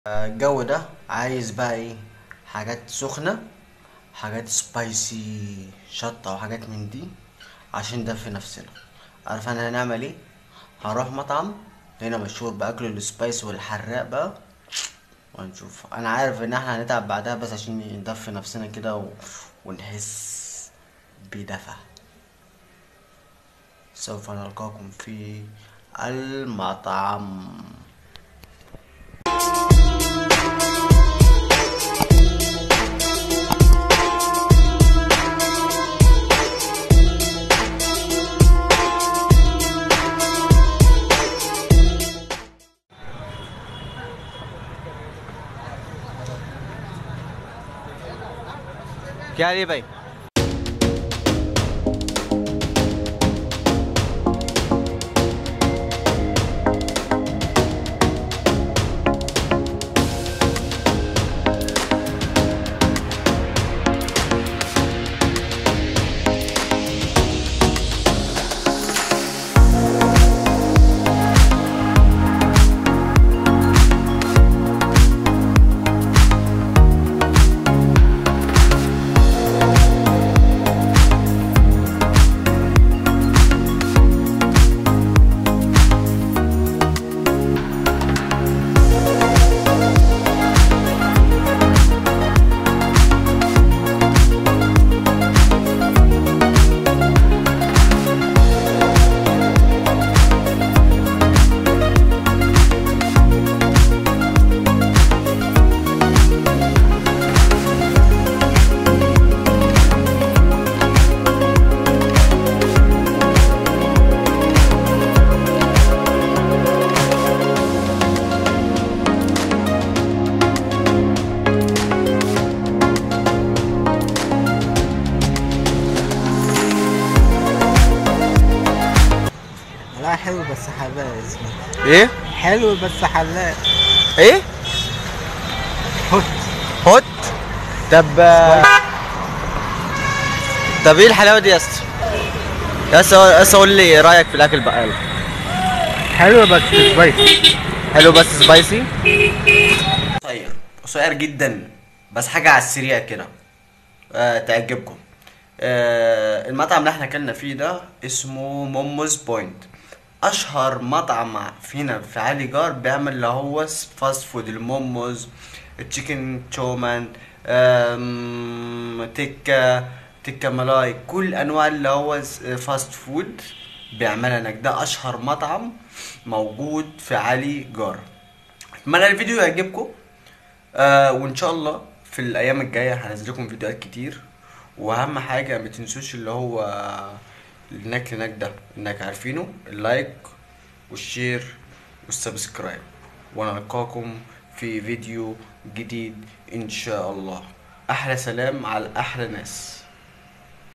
الجو ده عايز بقى ايه حاجات سخنة حاجات سبايسي شطة وحاجات من دي عشان ندفي نفسنا عارف انا هنعمل ايه هنروح مطعم هنا مشهور باكله السبايس والحراق بقى وهنشوف انا عارف ان احنا هنتعب بعدها بس عشان ندفي نفسنا كده و... ونحس بدفى سوف نلقاكم في المطعم क्या रे भाई لا حلو بس حلاق اسمه ايه حلو بس حلاق ايه هوت هوت طب طب ايه الحلاوه دي يا اسطى يا اسطى يا اسطى قول لي رايك في الاكل بقى يلا. حلو بس سبايسي حلو بس سبايسي قصير قصير جدا بس حاجه على السريع كده آه تعجبكم آه المطعم اللي احنا اكلنا فيه ده اسمه موموز بوينت اشهر مطعم فينا في علي جار بيعمل اللي هو فاست فود الموموز التشيكن تومان آم، تكه تكه ملاي كل انواع اللي هو فاست فود بيعملها هناك ده اشهر مطعم موجود في علي جار اتمنى الفيديو يعجبكم آه وان شاء الله في الايام الجايه هنزل لكم فيديوهات كتير واهم حاجه ما تنسوش اللي هو النك هناك ده انك عارفينه اللايك والشير والسبسكرايب وانا القاكم في فيديو جديد ان شاء الله احلى سلام على احلى ناس